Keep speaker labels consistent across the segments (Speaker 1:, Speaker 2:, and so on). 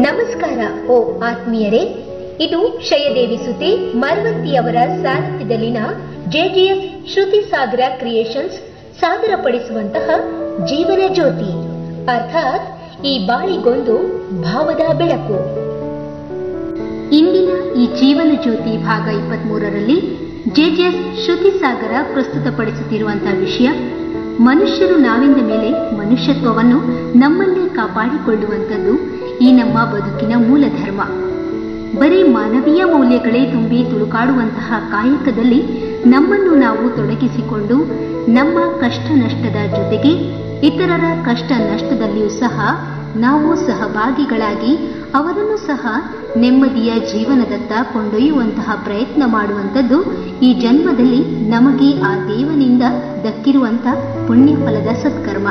Speaker 1: ನಮಸ್ಕಾರ ಓ ಆತ್ಮೀಯರೇ ಇದು ಶಯದೇವಿ ಸುತಿ ಮರವಂತಿಯವರ ಸಾರಥ್ಯದಲ್ಲಿನ ಜೆಜಿಎಸ್ ಶ್ರುತಿ ಸಾಗರ ಕ್ರಿಯೇಷನ್ಸ್ ಸಾದರಪಡಿಸುವಂತಹ ಜೀವನ ಜ್ಯೋತಿ ಅರ್ಥಾತ್ ಈ ಬಾಳಿಗೊಂದು ಭಾವದ ಬೆಳಕು ಇಂದಿನ ಈ ಜೀವನ ಜ್ಯೋತಿ ಭಾಗ ಇಪ್ಪತ್ಮೂರರಲ್ಲಿ ಜೆಜೆಎಸ್ ಶ್ರುತಿ ಸಾಗರ ಪ್ರಸ್ತುತಪಡಿಸುತ್ತಿರುವಂತಹ ವಿಷಯ ಮನುಷ್ಯರು ನಾವಿಂದ ಮೇಲೆ ಮನುಷ್ಯತ್ವವನ್ನು ನಮ್ಮಲ್ಲೇ ಕಾಪಾಡಿಕೊಳ್ಳುವಂಥದ್ದು ಈ ನಮ್ಮ ಬದುಕಿನ ಮೂಲ ಧರ್ಮ ಬರೀ ಮಾನವೀಯ ಮೌಲ್ಯಗಳೇ ತುಂಬಿ ತುಳುಕಾಡುವಂತಹ ಕಾಯಕದಲ್ಲಿ ನಮ್ಮನ್ನು ನಾವು ತೊಡಗಿಸಿಕೊಂಡು ನಮ್ಮ ಕಷ್ಟ ನಷ್ಟದ ಜೊತೆಗೆ ಇತರರ ಕಷ್ಟ ನಷ್ಟದಲ್ಲಿಯೂ ಸಹ ನಾವು ಸಹಭಾಗಿಗಳಾಗಿ ಅವರನ್ನು ಸಹ ನೆಮ್ಮದಿಯ ಜೀವನದತ್ತ ಕೊಂಡೊಯ್ಯುವಂತಹ ಪ್ರಯತ್ನ ಮಾಡುವಂಥದ್ದು ಈ ಜನ್ಮದಲ್ಲಿ ನಮಗೆ ಆ ದೇವನಿಂದ ದಕ್ಕಿರುವಂತಹ ಪುಣ್ಯ ಫಲದ ಸತ್ಕರ್ಮ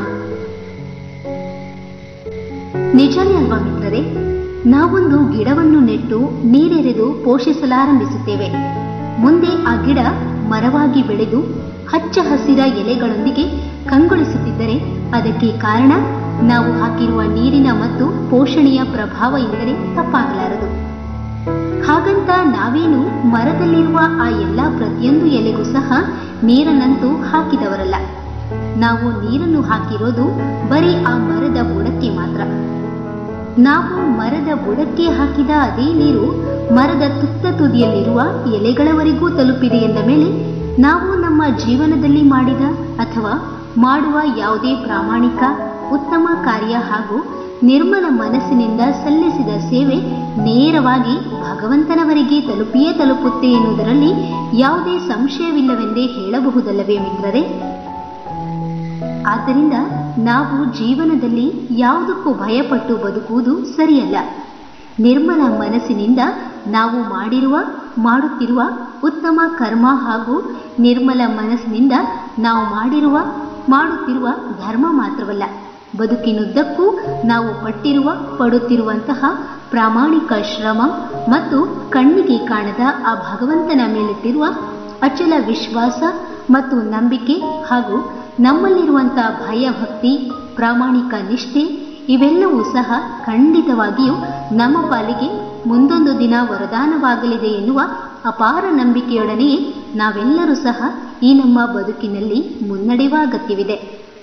Speaker 1: ನಿಜನೇ ಅಲ್ವಾ ಮಿತ್ರರೇ ನಾವೊಂದು ಗಿಡವನ್ನು ನೆಟ್ಟು ನೀರೆರೆದು ಪೋಷಿಸಲಾರಂಭಿಸುತ್ತೇವೆ ಮುಂದೆ ಆ ಗಿಡ ಮರವಾಗಿ ಬೆಳೆದು ಹಚ್ಚ ಹಸಿರ ಎಲೆಗಳೊಂದಿಗೆ ಕಂಗೊಳಿಸುತ್ತಿದ್ದರೆ ಅದಕ್ಕೆ ಕಾರಣ ನಾವು ಹಾಕಿರುವ ನೀರಿನ ಮತ್ತು ಪೋಷಣೆಯ ಪ್ರಭಾವ ಎಂದರೆ ತಪ್ಪಾಗಲಾರದು ಹಾಗಂತ ನಾವೇನು ಮರದಲ್ಲಿರುವ ಆ ಎಲ್ಲ ಪ್ರತಿಯೊಂದು ಎಲೆಗೂ ಸಹ ನೀರನ್ನಂತೂ ಹಾಕಿದವರಲ್ಲ ನಾವು ನೀರನ್ನು ಹಾಕಿರೋದು ಬರೀ ಆ ಮರದ ಬುಡಕ್ಕೆ ಮಾತ್ರ ನಾವು ಮರದ ಬುಡಕ್ಕೆ ಹಾಕಿದ ಅದೇ ನೀರು ಮರದ ತುತ್ತ ತುದಿಯಲ್ಲಿರುವ ಎಲೆಗಳವರೆಗೂ ತಲುಪಿದೆ ಎಂದ ಮೇಲೆ ನಾವು ನಮ್ಮ ಜೀವನದಲ್ಲಿ ಮಾಡಿದ ಅಥವಾ ಮಾಡುವ ಯಾವುದೇ ಪ್ರಾಮಾಣಿಕ ಉತ್ತಮ ಕಾರ್ಯ ಹಾಗೂ ನಿರ್ಮಲ ಮನಸ್ಸಿನಿಂದ ಸಲ್ಲಿಸಿದ ಸೇವೆ ನೇರವಾಗಿ ಭಗವಂತನವರಿಗೆ ತಲುಪಿಯೇ ತಲುಪುತ್ತೆ ಎನ್ನುವುದರಲ್ಲಿ ಯಾವುದೇ ಸಂಶಯವಿಲ್ಲವೆಂದೇ ಹೇಳಬಹುದಲ್ಲವೇ ಮಿತ್ರರೇ ಆದ್ದರಿಂದ ನಾವು ಜೀವನದಲ್ಲಿ ಯಾವುದಕ್ಕೂ ಭಯಪಟ್ಟು ಬದುಕುವುದು ಸರಿಯಲ್ಲ ನಿರ್ಮಲ ಮನಸ್ಸಿನಿಂದ ನಾವು ಮಾಡಿರುವ ಮಾಡುತ್ತಿರುವ ಉತ್ತಮ ಕರ್ಮ ಹಾಗೂ ನಿರ್ಮಲ ಮನಸ್ಸಿನಿಂದ ನಾವು ಮಾಡಿರುವ ಮಾಡುತ್ತಿರುವ ಧರ್ಮ ಮಾತ್ರವಲ್ಲ ಬದುಕಿನುದ್ದಕ್ಕೂ ನಾವು ಪಟ್ಟಿರುವ ಪಡುತ್ತಿರುವಂತಹ ಪ್ರಾಮಾಣಿಕ ಶ್ರಮ ಮತ್ತು ಕಣ್ಣಿಗೆ ಕಾಣದ ಆ ಭಗವಂತನ ಮೇಲಿಟ್ಟಿರುವ ಅಚಲ ವಿಶ್ವಾಸ ಮತ್ತು ನಂಬಿಕೆ ಹಾಗೂ ನಮ್ಮಲ್ಲಿರುವಂತಹ ಭಯ ಭಕ್ತಿ ಪ್ರಾಮಾಣಿಕ ನಿಷ್ಠೆ ಇವೆಲ್ಲವೂ ಸಹ ಖಂಡಿತವಾಗಿಯೂ ನಮ್ಮ ಪಾಲಿಗೆ ಮುಂದೊಂದು ದಿನ ವರದಾನವಾಗಲಿದೆ ಎನ್ನುವ ಅಪಾರ ನಂಬಿಕೆಯೊಡನೆಯೇ ನಾವೆಲ್ಲರೂ ಸಹ ಈ ನಮ್ಮ ಬದುಕಿನಲ್ಲಿ ಮುನ್ನಡೆಯುವ ಅಗತ್ಯವಿದೆ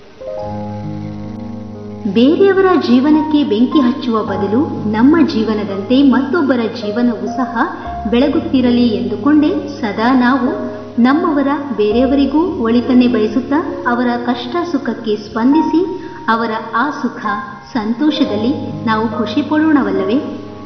Speaker 1: ಬೇರೆಯವರ ಜೀವನಕ್ಕೆ ಬೆಂಕಿ ಹಚ್ಚುವ ಬದಲು ನಮ್ಮ ಜೀವನದಂತೆ ಮತ್ತೊಬ್ಬರ ಜೀವನವೂ ಸಹ ಬೆಳಗುತ್ತಿರಲಿ ಎಂದುಕೊಂಡೇ ಸದಾ ನಾವು ನಮ್ಮವರ ಬೇರೆಯವರಿಗೂ ಒಳಿತನ್ನೇ ಬಯಸುತ್ತಾ ಅವರ ಕಷ್ಟ ಸುಖಕ್ಕೆ ಸ್ಪಂದಿಸಿ ಅವರ ಆ ಸುಖ ಸಂತೋಷದಲ್ಲಿ ನಾವು ಖುಷಿ ಪಡೋಣವಲ್ಲವೇ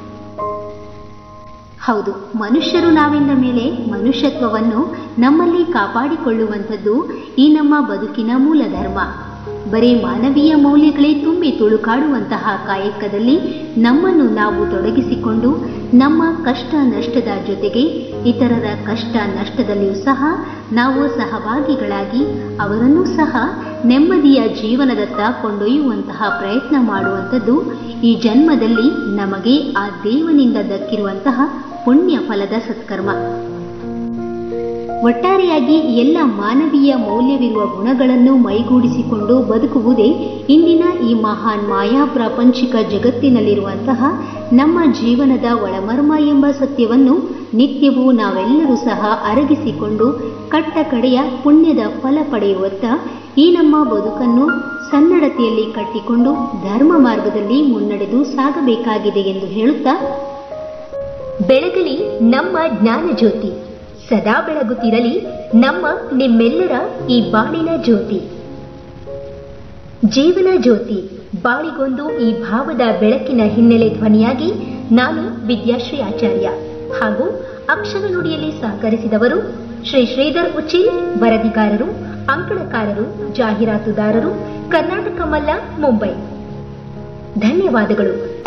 Speaker 1: ಹೌದು ಮನುಷ್ಯರು ನಾವೆಂದ ಮೇಲೆ ಮನುಷ್ಯತ್ವವನ್ನು ನಮ್ಮಲ್ಲಿ ಕಾಪಾಡಿಕೊಳ್ಳುವಂಥದ್ದು ಈ ನಮ್ಮ ಬದುಕಿನ ಮೂಲ ಧರ್ಮ ಬರೀ ಮಾನವೀಯ ಮೌಲ್ಯಗಳೇ ತುಂಬಿ ತುಳುಕಾಡುವಂತಹ ಕಾಯಕದಲ್ಲಿ ನಮ್ಮನ್ನು ನಾವು ತೊಡಗಿಸಿಕೊಂಡು ನಮ್ಮ ಕಷ್ಟ ನಷ್ಟದ ಜೊತೆಗೆ ಇತರರ ಕಷ್ಟ ನಷ್ಟದಲ್ಲಿಯೂ ಸಹ ನಾವು ಸಹಭಾಗಿಗಳಾಗಿ ಅವರನ್ನೂ ಸಹ ನೆಮ್ಮದಿಯ ಜೀವನದತ್ತ ಕೊಂಡೊಯ್ಯುವಂತಹ ಪ್ರಯತ್ನ ಮಾಡುವಂಥದ್ದು ಈ ಜನ್ಮದಲ್ಲಿ ನಮಗೆ ಆ ದೇವನಿಂದ ದಕ್ಕಿರುವಂತಹ ಪುಣ್ಯ ಫಲದ ಸತ್ಕರ್ಮ ಒಟ್ಟಾರೆಯಾಗಿ ಎಲ್ಲ ಮಾನವೀಯ ಮೌಲ್ಯವಿರುವ ಗುಣಗಳನ್ನು ಮೈಗೂಡಿಸಿಕೊಂಡು ಬದುಕುವುದೇ ಇಂದಿನ ಈ ಮಹಾನ್ ಮಾಯಾ ಪ್ರಾಪಂಚಿಕ ಜಗತ್ತಿನಲ್ಲಿರುವಂತಹ ನಮ್ಮ ಜೀವನದ ಒಳಮರ್ಮ ಎಂಬ ಸತ್ಯವನ್ನು ನಿತ್ಯವೂ ನಾವೆಲ್ಲರೂ ಸಹ ಅರಗಿಸಿಕೊಂಡು ಕಟ್ಟ ಕಡೆಯ ಪುಣ್ಯದ ಫಲ ಪಡೆಯುವತ್ತ ಈ ನಮ್ಮ ಬದುಕನ್ನು ಸನ್ನಡತೆಯಲ್ಲಿ ಕಟ್ಟಿಕೊಂಡು ಧರ್ಮ ಮಾರ್ಗದಲ್ಲಿ ಮುನ್ನಡೆದು ಸಾಗಬೇಕಾಗಿದೆ ಎಂದು ಹೇಳುತ್ತಾ ಬೆಳಗಲಿ ನಮ್ಮ ಜ್ಞಾನ ಜ್ಯೋತಿ ಸದಾ ಬೆಳಗುತ್ತಿರಲಿ ನಮ್ಮ ನಿಮ್ಮೆಲ್ಲರ ಈ ಬಾಳಿನ ಜ್ಯೋತಿ ಜೀವನ ಜ್ಯೋತಿ ಬಾಳಿಗೊಂದು ಈ ಭಾವದ ಬೆಳಕಿನ ಹಿನ್ನೆಲೆ ಧ್ವನಿಯಾಗಿ ನಾನು ವಿದ್ಯಾಶ್ರೀ ಆಚಾರ್ಯ ಹಾಗೂ ಅಕ್ಷರ ನುಡಿಯಲ್ಲಿ ಸಹಕರಿಸಿದವರು ಶ್ರೀ ಶ್ರೀಧರ್ ಉಚಿಲ್ ವರದಿಗಾರರು ಅಂಕಣಕಾರರು ಜಾಹೀರಾತುದಾರರು ಕರ್ನಾಟಕ ಮಲ್ಲ ಮುಂಬೈ ಧನ್ಯವಾದಗಳು